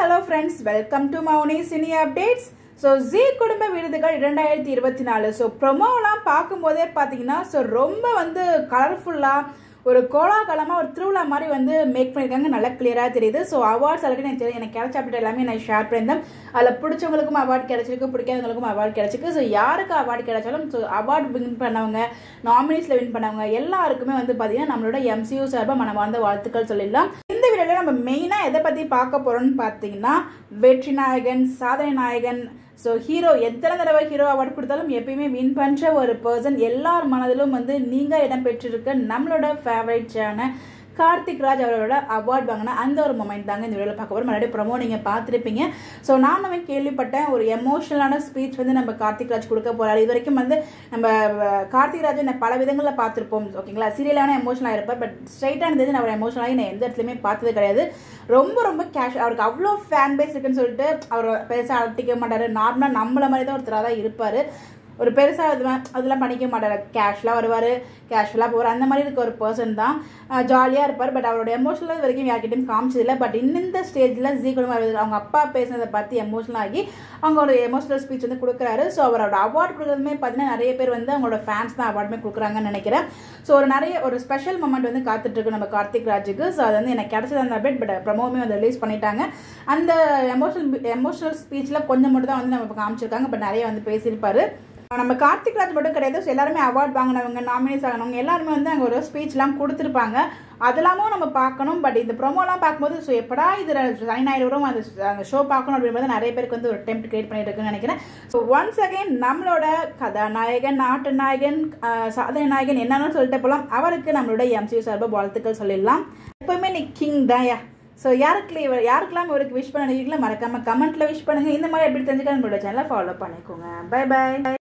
Hello friends welcome to Mouni cine updates so Zee குடும்ப விருதுகள் இரண்டாயிரத்தி இருபத்தி நாலு ஸோ ப்ரொமோலாம் பார்க்கும்போதே பார்த்தீங்கன்னா ஸோ ரொம்ப வந்து கலர்ஃபுல்லாக ஒரு கோலாகலமாக ஒரு திருவிழா மாதிரி வந்து மேக் பண்ணியிருக்காங்க நல்லா கிளியராக தெரியுது ஸோ அவார்ட்ஸ் ஆல்ரெடி எனக்கு தெரி- எனக்கு கிடைச்ச அப்டேட் எல்லாமே நான் ஷேர் பண்ணியிருந்தேன் அதில் பிடிச்சவங்களுக்கும் அவார்ட் கிடைச்சிருக்கு பிடிக்காதவங்களுக்கும் அவார்ட் கிடைச்சிருக்கு ஸோ யாருக்கு அவார்டு கிடைச்சாலும் ஸோ அவார்ட் வின் பண்ணவங்க நாமினேஷனில் வின் பண்ணவங்க எல்லாருக்குமே வந்து பார்த்தீங்கன்னா நம்மளோட எம்சியூ சார்பாக மனமார்ந்த வாழ்த்துக்கள் சொல்லிடலாம் இந்த வீடியோவில் நம்ம மெயினாக எதை பற்றி பார்க்க போகிறோம்னு பார்த்தீங்கன்னா வெற்றி நாயகன் சாதனை நாயகன் ஸோ ஹீரோ எத்தனை தடவை ஹீரோ அவார்டு கொடுத்தாலும் எப்பயுமே வின் பண்ணுற ஒரு பர்சன் எல்லார் மனதிலும் வந்து நீங்கள் இடம் பெற்றிருக்க நம்மளோட ஃபேவரட்ஸான கார்த்திக் ராஜ் அவரோட அவார்ட் வாங்கின அந்த ஒரு மொமெண்ட் தாங்க இந்த வீடியோவில் பார்க்க போகிறோம் முன்னாடி ப்ரொமோ நீங்கள் பார்த்துருப்பீங்க ஸோ நானும் கேள்விப்பட்டேன் ஒரு எமோஷனலான ஸ்பீச் வந்து நம்ம கார்த்திக் ராஜ் கொடுக்க போகிறாரு இது வரைக்கும் வந்து நம்ம அஹ், கார்த்திக் ராஜ் நான் பல விதங்களில் பார்த்துருப்போம் ஓகேங்களா சீரியலான எமோஷனலாக இருப்பேன் பட் ஸ்ட்ரைட்டாக இருந்தது நான் ஒரு எமோஷனலாகி நான் எந்த இடத்துலையுமே பார்த்தது கிடையாது ரொம்ப ரொம்ப கேஷ் அவருக்கு அவ்வளோ ஃபேன் பேஸ் இருக்குன்னு சொல்லிட்டு அவர் பெருசாக அழட்டிக்க மாட்டார் நார்மலாக நம்மள மாதிரி தான் ஒருத்தராக தான் இருப்பார் ஒரு பெருசாக அது அதெல்லாம் பண்ணிக்க மாட்டார் கேஷ்லாம் வருவார் கேஷுவலாக போவார் அந்த மாதிரி இருக்க ஒரு பர்சன் தான் ஜாலியாக இருப்பார் பட் அவரோட எமோஷனல் இது வரைக்கும் யார்கிட்டையும் காமிச்சதில்லை பட் இந்த ஸ்டேஜில் ஜி குடும்பம் வருது. அவங்க அப்பா பேசுனதை பார்த்து எமோஷனல் ஆகி அவங்க ஒரு எமோஷனல் ஸ்பீச் வந்து கொடுக்குறாரு ஸோ அவரோட அவார்ட் கொடுக்குறதுமே பார்த்தீங்கன்னா நிறைய பேர் வந்து அவங்களோட ஃபேன்ஸ் தான் அவார்டுமே கொடுக்குறாங்கன்னு நினைக்கிறேன் ஸோ ஒரு நிறைய ஒரு ஸ்பெஷல் மொமெண்ட் வந்து காத்துட்டு இருக்கு நம்ம கார்த்திக் ராஜுக்கு ஸோ அது வந்து எனக்கு கிடைச்சது அந்த அப்டேட் பட் ப்ரமோவுமே வந்து ரிலீஸ் பண்ணிட்டாங்க அந்த எமோஷனல் எமோஷனல் ஸ்பீச்சில் கொஞ்சம் மட்டும் தான் வந்து நம்ம காமிச்சிருக்காங்க பட் நிறைய வந்து பேசியிருப்பாரு நம்ம கார்த்திக் ராஜ் மட்டும் கிடையாது ஸோ எல்லாருமே அவார்ட் வாங்கினவங்க நாமினேஸ் ஆகினவங்க எல்லாருமே வந்து அங்கே ஒரு ஸ்பீச்லாம் கொடுத்துருப்பாங்க அதெல்லாமும் நம்ம பார்க்கணும் பட் இந்த ப்ரோமோலாம் பார்க்கும்போது ஸோ எப்படா இது சனி ஞாயிறு வரும் அந்த அந்த ஷோ பார்க்கணும் அப்படின்றது நிறைய பேருக்கு வந்து ஒரு டெம்ட் கிரியேட் பண்ணிட்டு இருக்குன்னு நினைக்கிறேன் ஸோ ஒன்ஸ் அகைன் நம்மளோட கதாநாயகன் நாட்டு நாயகன் ஆஹ் சாதனை நாயகன் என்னன்னு சொல்லிட்டு போகலாம் அவருக்கு நம்மளோட எம்சியூ சார்பாக வாழ்த்துக்கள் சொல்லிடலாம் எப்பவுமே நீ கிங் தாயா ஸோ யாருக்கு இவர் யாருக்கெல்லாம் இவருக்கு விஷ் பண்ண நினைக்கிறீங்களோ மறக்காம கமெண்ட்ல விஷ் பண்ணுங்க இந்த மாதிரி எப்படி தெரிஞ்சுக்க நம்மளோட சேனலை ஃபாலோ பண்ணிக்கோங்க பை பை